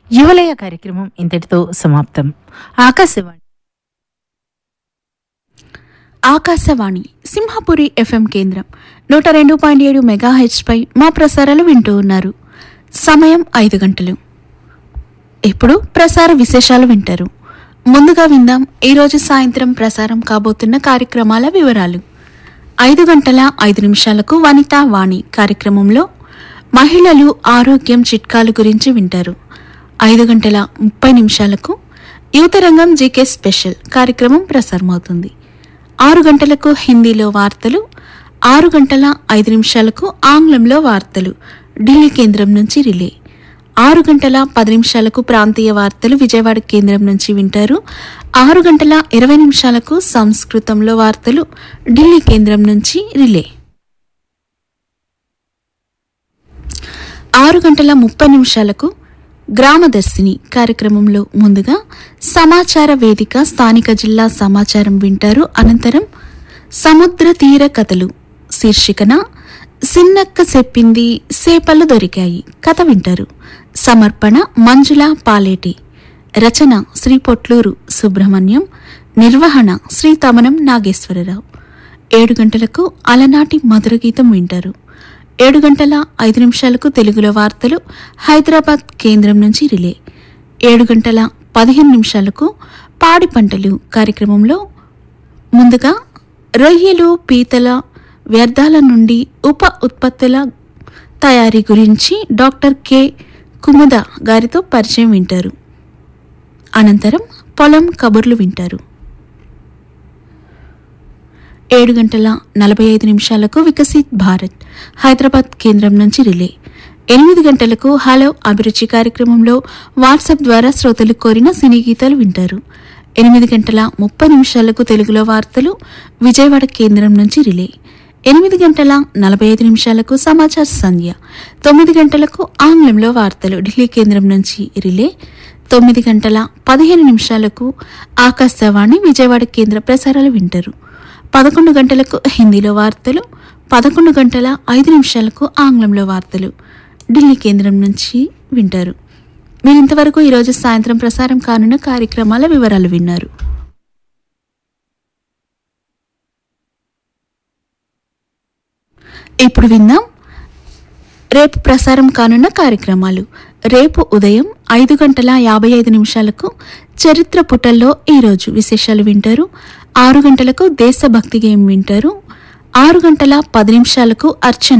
యువలయ కార్యక్రమం ఇంతటితో సమాప్తం ఆకాశవాణి ఆకాశవాణి సింహపురి ఎఫ్ఎం కేంద్రం నూట రెండు పాయింట్ ఏడు మెగాహెచ్పై మా ప్రసారాలు వింటూ ఉన్నారు సమయం ఐదు గంటలు ఇప్పుడు ప్రసార విశేషాలు వింటారు ముందుగా విందాం ఈరోజు సాయంత్రం ప్రసారం కాబోతున్న కార్యక్రమాల వివరాలు ఐదు గంటల ఐదు నిమిషాలకు వనితా వాణి కార్యక్రమంలో మహిళలు ఆరోగ్యం చిట్కాలు గురించి వింటారు ఐదు గంటల ముప్పై నిమిషాలకు యువతరంగం జీకే స్పెషల్ కార్యక్రమం ప్రసారమవుతుంది ఆరు గంటలకు హిందీలో వార్తలు ఆరు గంటల ఐదు నిమిషాలకు ఆంగ్లంలో వార్తలు ఢిల్లీ కేంద్రం నుంచి రిలే ఆరు గంటల పది నిమిషాలకు ప్రాంతీయ వార్తలు విజయవాడ కేంద్రం నుంచి వింటారు ఆరు గంటల ఇరవై నిమిషాలకు సంస్కృతంలో వార్తలు ఢిల్లీ కేంద్రం నుంచి రిలే ఆరు గంటల ముప్పై నిమిషాలకు గ్రామదర్శిని కార్యక్రమంలో ముందుగా సమాచార వేదిక స్థానిక జిల్లా సమాచారం వింటారు అనంతరం సముద్ర తీర కథలు శీర్షికన సిన్నక్క చెప్పింది సేపలు దొరికాయి కథ వింటారు సమర్పణ మంజుల పాలేటి రచన శ్రీ పొట్లూరు సుబ్రహ్మణ్యం నిర్వహణ శ్రీ తమనం నాగేశ్వరరావు ఏడు గంటలకు అలనాటి మధుర గీతం వింటారు ఏడు గంటల ఐదు నిమిషాలకు తెలుగులో వార్తలు హైదరాబాద్ కేంద్రం నుంచి రిలే ఏడు గంటల పదిహేను నిమిషాలకు పాడి పంటలు కార్యక్రమంలో ముందుగా రొయ్యలు పీతల వ్యర్థాల నుండి ఉప ఉత్పత్తుల తయారీ గురించి డాక్టర్ కె కుముద గారితో పరిచయం వింటారు అనంతరం పొలం కబుర్లు వింటారు ఏడు గంటల నలభై ఐదు నిమిషాలకు వికసిత్ భారత్ హైదరాబాద్ కేంద్రం నుంచి రిలే ఎనిమిది గంటలకు హలో అభిరుచి కార్యక్రమంలో వాట్సాప్ ద్వారా శ్రోతలు కోరిన సినీ గీతాలు వింటారు ఎనిమిది గంటల ముప్పై నిమిషాలకు తెలుగులో వార్తలు విజయవాడ కేంద్రం నుంచి రిలే ఎనిమిది గంటల నలభై ఐదు నిమిషాలకు సమాచార సంధ్య తొమ్మిది గంటలకు ఆంగ్లంలో వార్తలు ఢిల్లీ కేంద్రం నుంచి రిలే తొమ్మిది గంటల పదిహేను నిమిషాలకు ఆకాశవాణి విజయవాడ కేంద్ర ప్రసారాలు వింటారు పదకొండు గంటలకు హిందీలో వార్తలు పదకొండు గంటల ఐదు నిమిషాలకు ఆంగ్లంలో వార్తలు ఢిల్లీ కేంద్రం నుంచి వింటారు మీరు ఇంతవరకు ఈరోజు సాయంత్రం ప్రసారం కానున్న కార్యక్రమాల వివరాలు విన్నారు ఇప్పుడు విందాం రేపు ప్రసారం కానున్న కార్యక్రమాలు రేపు ఉదయం ఐదు గంటల యాభై ఐదు నిమిషాలకు చరిత్ర పుటల్లో ఈరోజు విశేషాలు వింటారు ఆరు గంటలకు దేశభక్తి గేయం వింటారు ఆరు గంటల పది నిమిషాలకు అర్చన